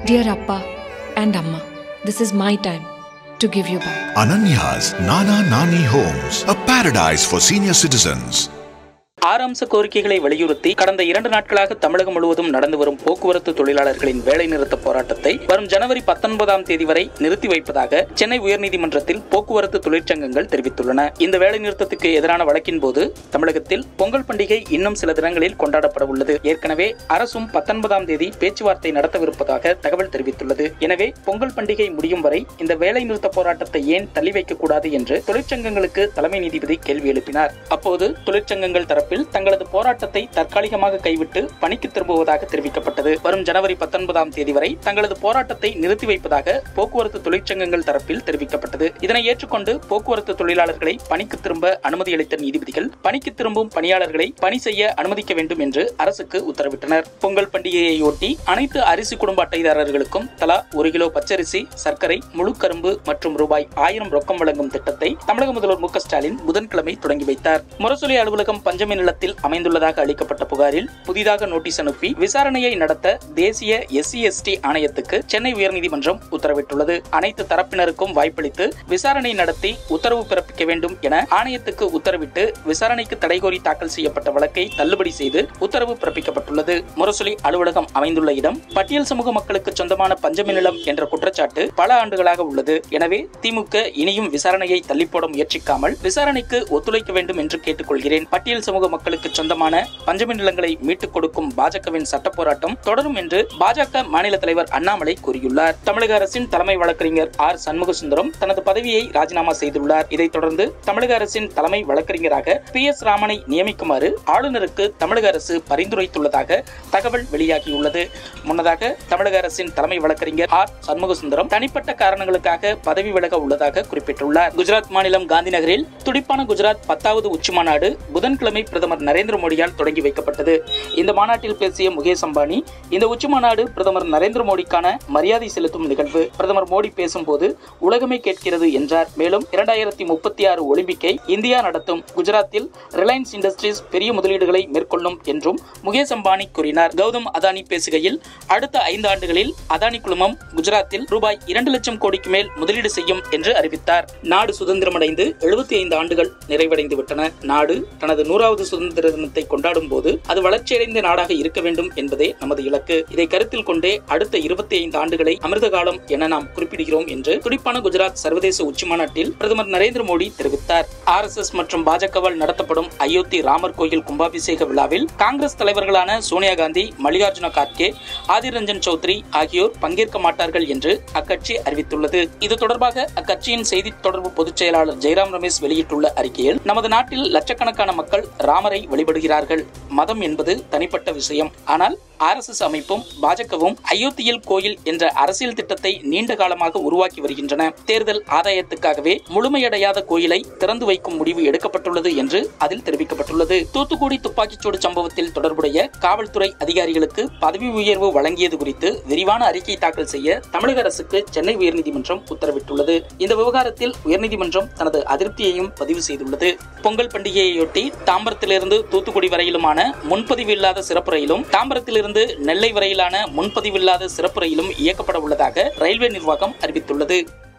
Dear Appa and Amma, this is my time to give you back. Ananya's Nana Nani Homes, a paradise for senior citizens. ஆறு அம்ச கோரிக்கைகளை வலியுறுத்தி கடந்த இரண்டு நாட்களாக தமிழகம் முழுவதும் நடந்து வரும் போக்குவரத்து தொழிலாளர்களின் வேலை நிறுத்த போராட்டத்தை வரும் ஜனவரி பத்தொன்பதாம் தேதி வரை நிறுத்தி வைப்பதாக சென்னை உயர்நீதிமன்றத்தில் போக்குவரத்து தொழிற்சங்கங்கள் தெரிவித்துள்ளன இந்த வேலை நிறுத்தத்துக்கு எதிரான வழக்கின் போது தமிழகத்தில் பொங்கல் பண்டிகை இன்னும் சில தினங்களில் கொண்டாடப்பட உள்ளது ஏற்கனவே அரசும் பத்தொன்பதாம் தேதி பேச்சுவார்த்தை நடத்தவிருப்பதாக தகவல் தெரிவித்துள்ளது எனவே பொங்கல் பண்டிகை முடியும் வரை இந்த வேலை நிறுத்த போராட்டத்தை ஏன் தள்ளி வைக்கக்கூடாது என்று தொழிற்சங்கங்களுக்கு தலைமை நீதிபதி கேள்வி எழுப்பினார் அப்போது தொழிற்சங்கங்கள் தரப்பில் தங்களது போராட்டத்தை தற்காலிகமாக கைவிட்டு பணிக்கு திரும்புவதாக தெரிவிக்கப்பட்டது வரும் ஜனவரி பத்தொன்பதாம் தேதி வரை தங்களது போராட்டத்தை நிறுத்தி வைப்பதாக போக்குவரத்து தொழிற்சங்கங்கள் தரப்பில் தெரிவிக்கப்பட்டது இதனை ஏற்றுக்கொண்டு போக்குவரத்து தொழிலாளர்களை பணிக்கு திரும்ப அனுமதி அளித்த நீதிபதிகள் பணிக்கு திரும்பும் பணியாளர்களை பணி செய்ய அனுமதிக்க வேண்டும் என்று அரசுக்கு உத்தரவிட்டனர் பொங்கல் பண்டிகையையொட்டி அனைத்து அரிசி குடும்ப அட்டைதாரர்களுக்கும் தலா ஒரு கிலோ பச்சரிசி சர்க்கரை முழு கரும்பு மற்றும் ரூபாய் ஆயிரம் ரொக்கம் வழங்கும் திட்டத்தை தமிழக முதல்வர் மு க ஸ்டாலின் புதன்கிழமை தொடங்கி வைத்தார் முரசொலி அலுவலகம் பஞ்சமி நிலத்தில் அமைந்துள்ளதாக அளிக்கப்பட்ட புகாரில் புதிதாக நோட்டீஸ் அனுப்பி விசாரணையை நடத்த தேசிய எஸ்சி எஸ்டி ஆணையத்துக்கு சென்னை உயர்நீதிமன்றம் உத்தரவிட்டுள்ளது அனைத்து தரப்பினருக்கும் வாய்ப்பளித்து விசாரணை நடத்தி உத்தரவு பிறப்பிக்க வேண்டும் என ஆணையத்துக்கு உத்தரவிட்டு விசாரணைக்கு தடை கோரி தாக்கல் செய்யப்பட்ட வழக்கை தள்ளுபடி செய்து உத்தரவு பிறப்பிக்கப்பட்டுள்ளது முரசொலி அலுவலகம் அமைந்துள்ள இடம் பட்டியல் சமூக மக்களுக்கு சொந்தமான பஞ்சமி நிலம் என்ற குற்றச்சாட்டு பல ஆண்டுகளாக உள்ளது எனவே திமுக இனியும் விசாரணையை தள்ளிப்போட முயற்சிக்காமல் விசாரணைக்கு ஒத்துழைக்க வேண்டும் என்று கேட்டுக்கொள்கிறேன் பட்டியல் சமூக மக்களுக்கு சொந்தமான பஞ்சமி நிலங்களை மீட்டுக் கொடுக்கும் பாஜகவின் சட்ட போராட்டம் தொடரும் என்று பாஜக மாநில தலைவர் அண்ணாமலை கூறியுள்ளார் தமிழக அரசின் தலைமை வழக்கறிஞர் ஆர் சண்முக சுந்தரம் தனது பதவியை ராஜினாமா செய்துள்ளார் இதைத் தொடர்ந்து தமிழக அரசின் தலைமை வழக்கறிஞராக பி எஸ் ராமனை நியமிக்குமாறு ஆளுநருக்கு தமிழக அரசு பரிந்துரைத்துள்ளதாக தகவல் வெளியாகியுள்ளது முன்னதாக தமிழக அரசின் தலைமை வழக்கறிஞர் ஆர் சண்முக சுந்தரம் தனிப்பட்ட காரணங்களுக்காக பதவி விலக உள்ளதாக குறிப்பிட்டுள்ளார் குஜராத் மாநிலம் காந்தி நகரில் துடிப்பான குஜராத் பத்தாவது உச்சி மாநாடு புதன்கிழமை பிரதமர் நரேந்திர மோடியால் தொடங்கி வைக்கப்பட்டது இந்த மாநாட்டில் பேசிய முகேஷ் அம்பானி இந்த உச்சி மாநாடு பிரதமர் நரேந்திர மோடிக்கான மரியாதை செலுத்தும் நிகழ்வு பிரதமர் மோடி பேசும்போது உலகமே கேட்கிறது என்றார் மேலும் இரண்டாயிரத்தி முப்பத்தி ஆறு ஒலிம்பிக்கை இந்தியா நடத்தும் குஜராத்தில் ரிலையன்ஸ் இண்டஸ்ட்ரீஸ் பெரிய முதலீடுகளை மேற்கொள்ளும் என்றும் முகேஷ் அம்பானி கூறினார் கௌதம் அதானி பேசுகையில் அடுத்த ஐந்து ஆண்டுகளில் அதானி குழுமம் குஜராத்தில் ரூபாய் இரண்டு லட்சம் கோடிக்கு மேல் முதலீடு செய்யும் என்று அறிவித்தார் நாடு சுதந்திரமடைந்து எழுபத்தி ஐந்து ஆண்டுகள் நிறைவடைந்து விட்டன நாடு தனது நூறாவது சுதந்திர தினத்தை கொண்டாடும் போது அது வளர்ச்சியடைந்த நாடாக இருக்க வேண்டும் என்பதே நமது இலக்கு இதை கருத்தில் கொண்டே அடுத்த இருபத்தி ஐந்து ஆண்டுகளை அமிர்த காலம் என நாம் குறிப்பிடுகிறோம் என்று துடிப்பான குஜராத் சர்வதேச உச்சி மாநாட்டில் பிரதமர் நரேந்திர மோடி தெரிவித்தார் ஆர் எஸ் எஸ் மற்றும் பாஜகவால் நடத்தப்படும் அயோத்தி ராமர் கோயில் கும்பாபிஷேக விழாவில் காங்கிரஸ் தலைவர்களான சோனியா காந்தி மல்லிகார்ஜுன கார்கே ஆதிர் ரஞ்சன் சௌத்ரி ஆகியோர் பங்கேற்க மாட்டார்கள் என்று அக்கட்சி அறிவித்துள்ளது இது தொடர்பாக அக்கட்சியின் செய்தி தொடர்பு பொதுச் செயலாளர் ஜெயராம் ரமேஷ் வெளியிட்டுள்ள அறிக்கையில் நமது நாட்டில் லட்சக்கணக்கான மக்கள் ராமரை வழிபடுகிறார்கள் மதம் என்பது தனிப்பட்ட விஷயம் ஆனால் ஆர் எஸ் எஸ் அமைப்பும் பாஜகவும் அயோத்தியில் கோயில் என்ற அரசியல் திட்டத்தை நீண்ட காலமாக உருவாக்கி வருகின்றன தேர்தல் ஆதாயத்துக்காகவே முழுமையடையாத கோயிலை திறந்து வைக்கும் முடிவு எடுக்கப்பட்டுள்ளது என்று அதில் தெரிவிக்கப்பட்டுள்ளது தூத்துக்குடி துப்பாக்கிச்சூடு சம்பவத்தில் தொடர்புடைய காவல்துறை அதிகாரிகளுக்கு பதவி உயர்வு வழங்கியது குறித்து விரிவான அறிக்கை தாக்கல் செய்ய தமிழக அரசுக்கு சென்னை உயர்நீதிமன்றம் உத்தரவிட்டுள்ளது இந்த விவகாரத்தில் உயர்நீதிமன்றம் தனது அதிருப்தியையும் பதிவு செய்துள்ளது பொங்கல் பண்டிகையையொட்டி தாம்பரத்திலிருந்து தூத்துக்குடி வரையிலுமான முன்பதிவு இல்லாத சிறப்பு ரயிலும் தாம்பரத்திலிருந்து நெல்லை வரையிலான முன்பதிவில்லாத சிறப்பு ரயிலும் இயக்கப்பட உள்ளதாக ரயில்வே நிர்வாகம் அறிவித்துள்ளது